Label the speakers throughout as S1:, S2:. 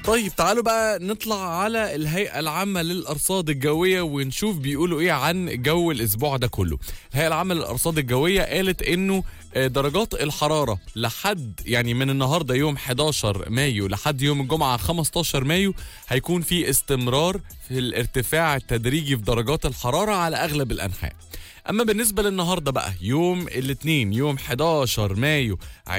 S1: طيب تعالوا بقى نطلع على الهيئة العامة للأرصاد الجوية ونشوف بيقولوا إيه عن جو الأسبوع ده كله. الهيئة العامة للأرصاد الجوية قالت إنه آه، درجات الحرارة لحد يعني من النهاردة يوم 11 مايو لحد يوم الجمعة 15 مايو هيكون في استمرار في الارتفاع التدريجي في درجات الحرارة على أغلب الأنحاء. اما بالنسبه للنهارده بقى يوم الاثنين يوم 11 مايو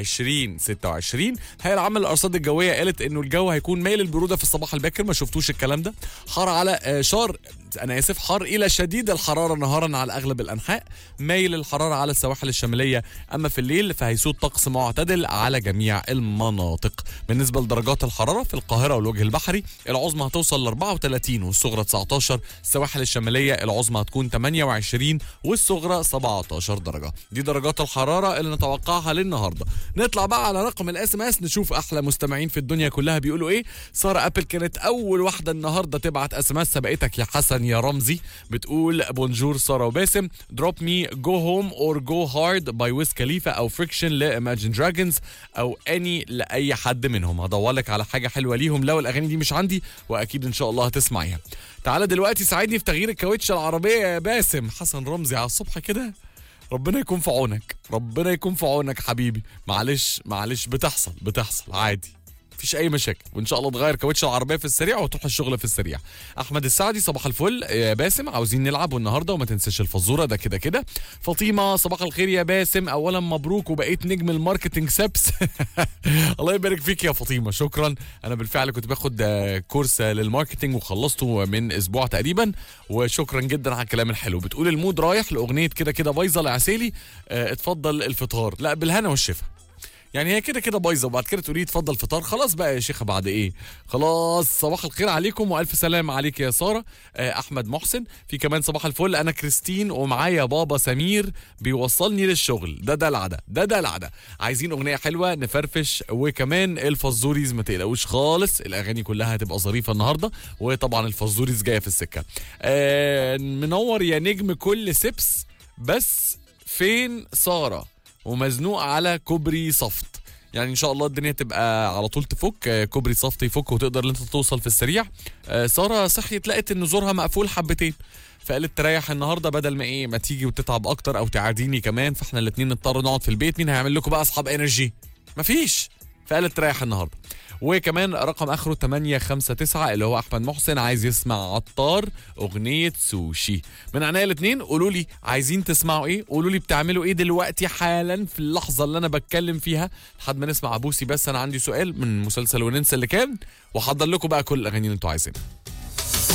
S1: 2026 هي العامه للارصاد الجويه قالت انه الجو هيكون مايل البروده في الصباح الباكر ما شفتوش الكلام ده حار على آه، شار انا اسف حار الى شديد الحراره نهارا على اغلب الانحاء مايل الحراره على السواحل الشماليه اما في الليل فهيسود طقس معتدل على جميع المناطق بالنسبه لدرجات الحراره في القاهره والوجه البحري العظمى هتوصل ل 34 والصغرى 19 السواحل الشماليه العظمى هتكون 28 والصغرى 17 درجه دي درجات الحراره اللي نتوقعها للنهارده نطلع بقى على رقم الاس ام اس نشوف احلى مستمعين في الدنيا كلها بيقولوا ايه ساره ابل كانت اول واحده النهارده تبعت اس ام اس سبقتك يا حسن يا رمزي بتقول بونجور ساره وباسم دروب مي جو هوم اور جو هارد باي ويز خليفه او فريكشن لايماجين دراجونز او اني لاي حد منهم هدور لك على حاجه حلوه ليهم لو الاغاني دي مش عندي واكيد ان شاء الله هتسمعيها تعالى دلوقتي ساعدني في تغيير الكاوتش العربيه يا باسم حسن رمزي على الصبح كده ربنا يكون في عونك ربنا يكون في عونك حبيبي معلش معلش بتحصل بتحصل عادي مفيش اي مشاكل وان شاء الله تغير كاوتش العربيه في السريع وتروح الشغل في السريع احمد السعدي صباح الفل يا باسم عاوزين نلعب النهارده وما تنساش الفزوره ده كده كده فاطمه صباح الخير يا باسم اولا مبروك وبقيت نجم الماركتنج سبس الله يبارك فيك يا فاطمه شكرا انا بالفعل كنت باخد آه، كورس آه، للماركتنج وخلصته من اسبوع تقريبا وشكرا جدا على الكلام الحلو بتقول المود رايح لاغنيه كده كده بايظه العسيلي آه، اتفضل الفطار لا بالهنا والشفا يعني هي كده كده بايظه وبعد كده تقولي اتفضل فطار خلاص بقى يا شيخه بعد ايه خلاص صباح الخير عليكم والف سلام عليك يا ساره آه، احمد محسن في كمان صباح الفل انا كريستين ومعايا بابا سمير بيوصلني للشغل ده دلع ده ده دلع ده عايزين اغنيه حلوه نفرفش وكمان الفزوريز ما تقلقوش خالص الاغاني كلها هتبقى ظريفه النهارده وطبعا الفزوريز جايه في السكه آه منور يا نجم كل سبس بس فين ساره ومزنوق على كوبري صفت يعني ان شاء الله الدنيا تبقى على طول تفك آه، كوبري صفت يفك وتقدر ان انت توصل في السريع آه، ساره صحيت لقت ان زورها مقفول حبتين فقالت تريح النهارده بدل ما ايه ما تيجي وتتعب اكتر او تعاديني كمان فاحنا الاثنين نضطر نقعد في البيت مين هيعمل لكم بقى اصحاب انرجي مفيش فقالت تريح النهارده وكمان رقم اخره 859 اللي هو احمد محسن عايز يسمع عطار اغنيه سوشي من عينيا الاثنين قولوا لي عايزين تسمعوا ايه قولوا لي بتعملوا ايه دلوقتي حالا في اللحظه اللي انا بتكلم فيها لحد ما نسمع ابوسي بس انا عندي سؤال من مسلسل وننسى اللي كان وحضر لكم بقى كل الاغاني اللي انتوا عايزينها